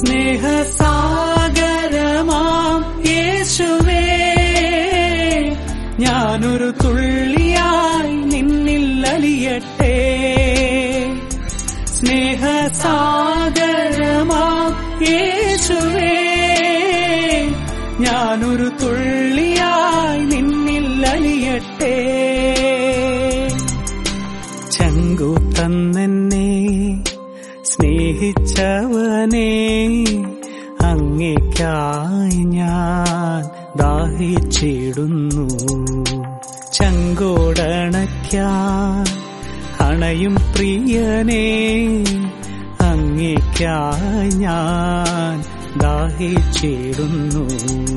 സ്നേഹസാഗരമാം യേശുവേ ഞാനൊരു തുള്ളിയായി നിന്നിൽ അലിയട്ടെ സ്നേഹസാഗരമാം യേശുവേ ഞാനൊരു തുള്ളിയായി നിന്നിൽ അലിയട്ടെ ചങ്കു തന്നെന്നെ സ്നേഹിച്ചവനെ അങ്ങേക്കായി ഞാൻ ദാഹിച്ചിടുന്നു ചങ്കോടണയ്ക്കാൻ അണയും പ്രിയനെ അങ്ങേക്കായി ഞാൻ ദാഹിച്ചിടുന്നു